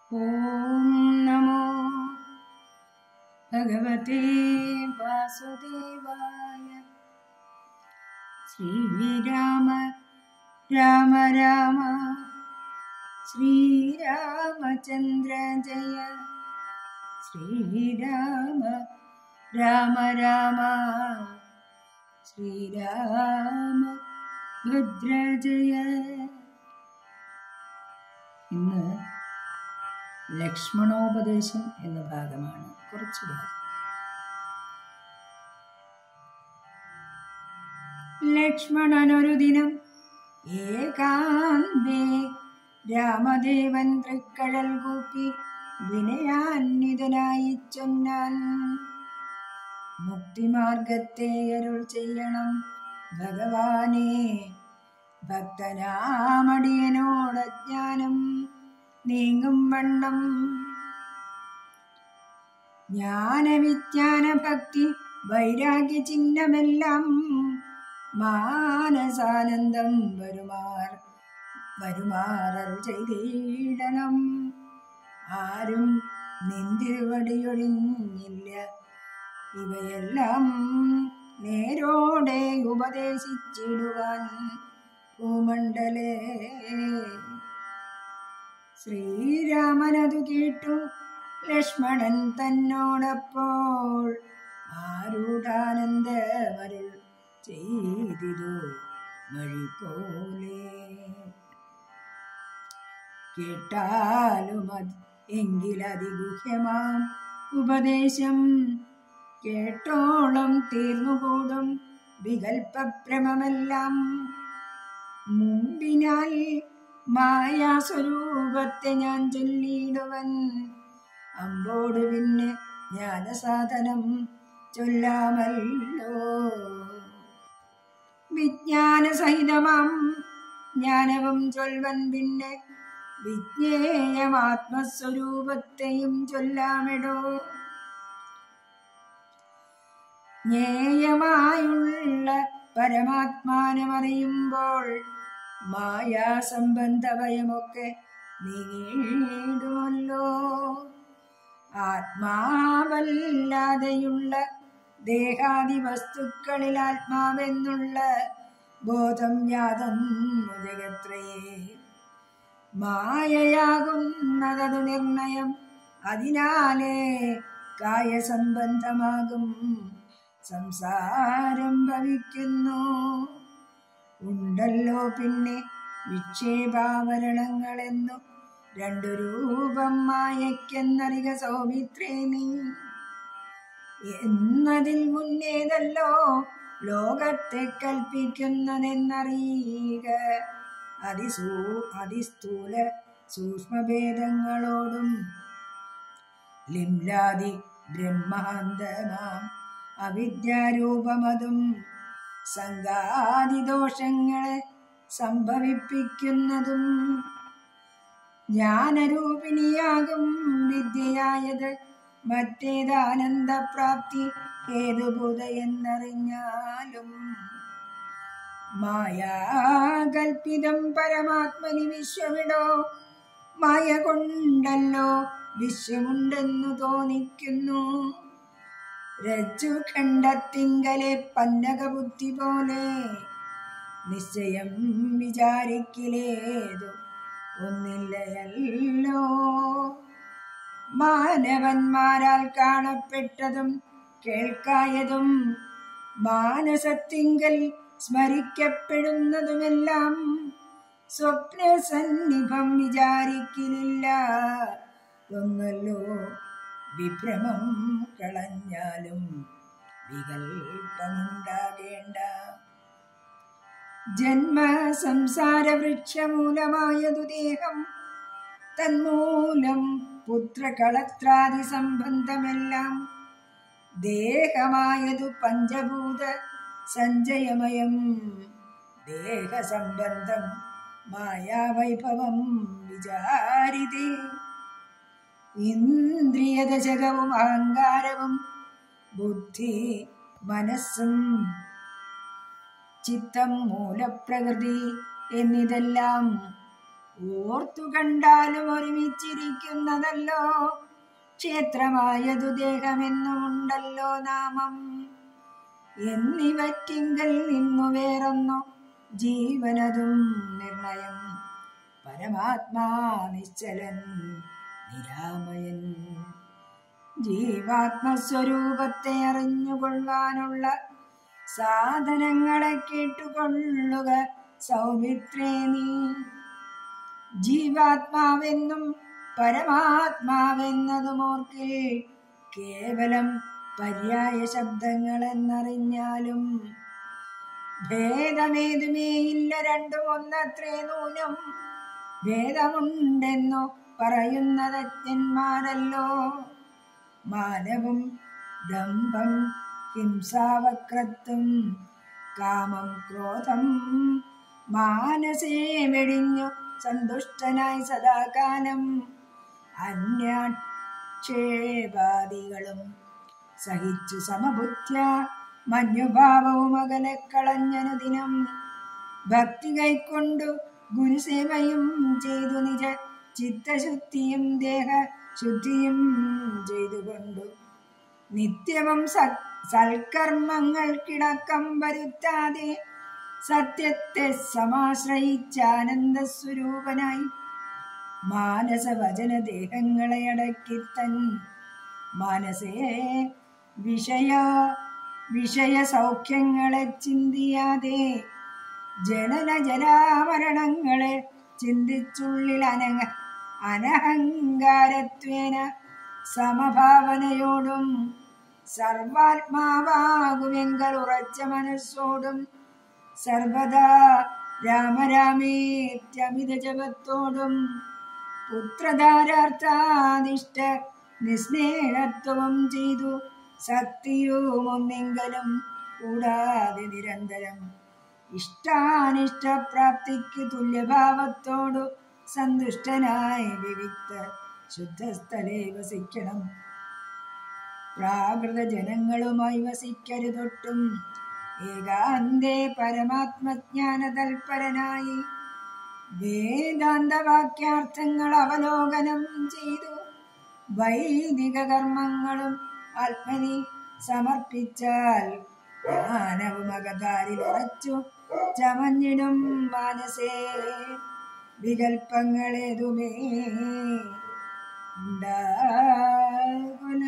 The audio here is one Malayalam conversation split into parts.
ഓം നമോ ഭഗവതേ വാസുദേവായ ശ്രീരാമ രാമ രാമ ശ്രീരാമചന്ദ്ര ജയ ശ്രീരാമ രാമ രാമ ശ്രീരാമ ഭദ്ര ജയ ഇന്ന് ലക്ഷ്മണോപദേശം എന്ന ഭാഗമാണ് കുറച്ച് ഭാഗം ലക്ഷ്മണനൊരു ദിനം ഏകാന്തേ രാമദേവൻ തൃക്കടൽ കൂപ്പി വിനയാന്വിതനായി ചൊന്നാൻ മുക്തിമാർഗത്തെ അരുൾ ചെയ്യണം ഭഗവാനെ ഭക്തനാമടിയനോട് ജ്ഞാനം നീങ്ങും വണ്ണം ജ്ഞാനവിജ്ഞാന ഭക്തി വൈരാഗ്യ ചിഹ്നമെല്ലാം മാനസാനന്ദം വരുമാർ വരുമാറൽ ചെയ്തിടണം ആരും നിന്തിരുവടിയൊഴിഞ്ഞില്ല ഇവയെല്ലാം നേരോടെ ഉപദേശിച്ചിടുവാൻ ഭൂമണ്ഡലേ ശ്രീരാമനതു കേട്ടു ലക്ഷ്മണൻ തന്നോടപ്പോൾ ആരൂഢാനന്ദമരുൾ ചെയ്തിരു വഴി പോലെ കേട്ടാലും എങ്കിലതിഗുഹ്യമാം ഉപദേശം കേട്ടോളം തീർന്നുകൂടും വികൽപ്പഭ്രമമെല്ലാം മുമ്പിനാൽ മായാസ്വരൂപത്തെ ഞാൻ ചൊല്ലിയിടുവൻ അമ്പോട് പിന്നെ ജ്ഞാനസാധനം ചൊല്ലാമല്ലോ വിജ്ഞാനസഹിതമാം ജ്ഞാനവും ചൊൽവൻ പിന്നെ വിജ്ഞേയം ആത്മസ്വരൂപത്തെയും ചൊല്ലാമിടോ ജ്ഞേയമായുള്ള പരമാത്മാനമറിയുമ്പോൾ മായാസംബന്ധഭയമൊക്കെ നീങ്ങിടുമല്ലോ ആത്മാവല്ലാതെയുള്ള ദേഹാദി വസ്തുക്കളിൽ ആത്മാവെന്നുള്ള ബോധം യാതം ജഗത്രയേ മായയാകുന്നതതു നിർണയം അതിനാലേ കായസംബന്ധമാകും സംസാരം ഭവിക്കുന്നു ഉണ്ടല്ലോ പിന്നെ വിക്ഷേപാവരണങ്ങളെന്നു രണ്ടു രൂപം മായയ്ക്കെന്നറിക സൗമിത്രേ നീ എന്നതിൽ മുന്നേതല്ലോ ലോകത്തെ കൽപ്പിക്കുന്നതെന്നറിയുക അതിസൂ അതിസ്ഥൂല സൂക്ഷ്മഭേദങ്ങളോടും ലിംലാദി ബ്രഹ്മാന്തമാം അവിദ്യാരൂപമതും സംഘാതിദോഷങ്ങളെ സംഭവിപ്പിക്കുന്നതും ജ്ഞാനരൂപിണിയാകും വിദ്യയായത് മറ്റേതാനന്ദപ്രാപ്തി ഹേതുഭൂത എന്നറിഞ്ഞാലും മായാകൽപ്പിതം പരമാത്മനി വിശ്വമിടോ മായ കൊണ്ടല്ലോ വിശ്വമുണ്ടെന്നു തോന്നിക്കുന്നു രജ്ജു ഖണ്ഡത്തിങ്കലെ പന്നകബുദ്ധി പോലെ നിശ്ചയം വിചാരിക്കിലേതു ഒന്നില്ലയല്ലോ മാനവന്മാരാൽ കാണപ്പെട്ടതും കേൾക്കായതും മാനസത്തിങ്കൽ സ്മരിക്കപ്പെടുന്നതുമെല്ലാം സ്വപ്നസന്നിഭം വിചാരിക്കുന്നില്ല ഒന്നല്ലോ വിഭ്രമം കളഞ്ഞാലും വികൽപ്പമുണ്ടാകേണ്ട ജന്മ സംസാര വൃക്ഷമൂലമായതു ദേഹം തന്മൂലം പുത്രകളത്രാദി സംബന്ധമെല്ലാം ദേഹമായതു പഞ്ചഭൂത സഞ്ജയമയം ദേഹസംബന്ധം മായാവൈഭവം വിചാരിതേ ഇന്ദ്രിയദശകവും അഹങ്കാരവും ബുദ്ധി മനസ്സും ചിത്തം മൂലപ്രകൃതി എന്നിതെല്ലാം ഓർത്തു കണ്ടാലും ഒരുമിച്ചിരിക്കുന്നതല്ലോ ക്ഷേത്രമായതു ദേഹമെന്നുമുണ്ടല്ലോ നാമം എന്നിവറ്റിങ്കൽ നിന്നു വേറൊന്നു ജീവനതും നിർണയം പരമാത്മാ നിശ്ചലൻ നിരാമയൻ ജീവാത്മസ്വരൂപത്തെ അറിഞ്ഞുകൊള്ളുവാനുള്ള സാധനങ്ങളെ കേട്ടുകൊള്ളുക സൗമിത്രേ നീ ജീവാത്മാവെന്നും പരമാത്മാവെന്നതുമോർക്കിൽ കേവലം പര്യായ ശബ്ദങ്ങളെന്നറിഞ്ഞാലും ഭേദമേതുമേ ഇല്ല രണ്ടും ഒന്നത്രേ നൂനം ഭേദമുണ്ടെന്നു പറയുന്നതജ്ഞന്മാരല്ലോ മാനവും ദമ്പം ഹിംസാവക്രത്വം കാമം ക്രോധം മാനസേ വെടിഞ്ഞു സന്തുഷ്ടനായി സദാകാലം അന്യാക്ഷേപാദികളും സഹിച്ചു സമബുദ്ധ്യ മഞ്ഞുഭാവവും അകലെ കളഞ്ഞനുദിനം ഭക്തി കൈക്കൊണ്ടു ഗുരുസേവയും ചെയ്തു നിജ ചിത്തശുദ്ധിയും ദേഹ ശുദ്ധിയും ചെയ്തുകൊണ്ടു നിത്യവും സ- സൽക്കർമ്മങ്ങൾക്കിടക്കം വരുത്താതെ സത്യത്തെ സമാശ്രയിച്ചാനന്ദ സ്വരൂപനായി മാനസവചന ദേഹങ്ങളെ അടക്കിത്തൻ മനസ്സേ വിഷയ വിഷയ സൗഖ്യങ്ങളെ ചിന്തിയാതെ ജനന ജലാമരണങ്ങളെ ചിന്തിച്ചുള്ളിൽ അനങ്ങ അനഹങ്കാരത്വേന സമഭാവനയോടും സർവാത്മാവാകുമെങ്കൽ ഉറച്ച മനസ്സോടും സർവദാ രാമരാമേത്യമിത ജപത്തോടും പുത്രധാരാർത്ഥാനിഷ്ഠ നിസ്നേഹത്വവും ചെയ്തു സത്യവും ഒന്നെങ്കിലും കൂടാതെ നിരന്തരം ഇഷ്ടാനിഷ്ടപ്രാപ്തിക്ക് തുല്യഭാവത്തോടു സന്തുഷ്ടനായി വിവിക്ത ശുദ്ധസ്ഥലേ വസിക്കണം പ്രാകൃത ജനങ്ങളുമായി വസിക്കരുതൊട്ടും ഏകാന്തേ പരമാത്മജ്ഞാന തൽപരനായി വേദാന്ത വാക്യാർത്ഥങ്ങൾ അവലോകനം ചെയ്തു വൈദിക കർമ്മങ്ങളും ആത്മനി സമർപ്പിച്ചാൽ ജ്ഞാനവും അകതാരിൽ ഉറച്ചു ചമഞ്ഞിടും മനസ്സേ വികൽപ്പങ്ങളേതുമേ ഉണ്ടാകുല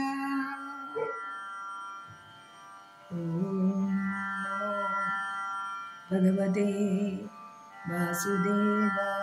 ഓം നമോ ഭഗവതേ വാസുദേവായ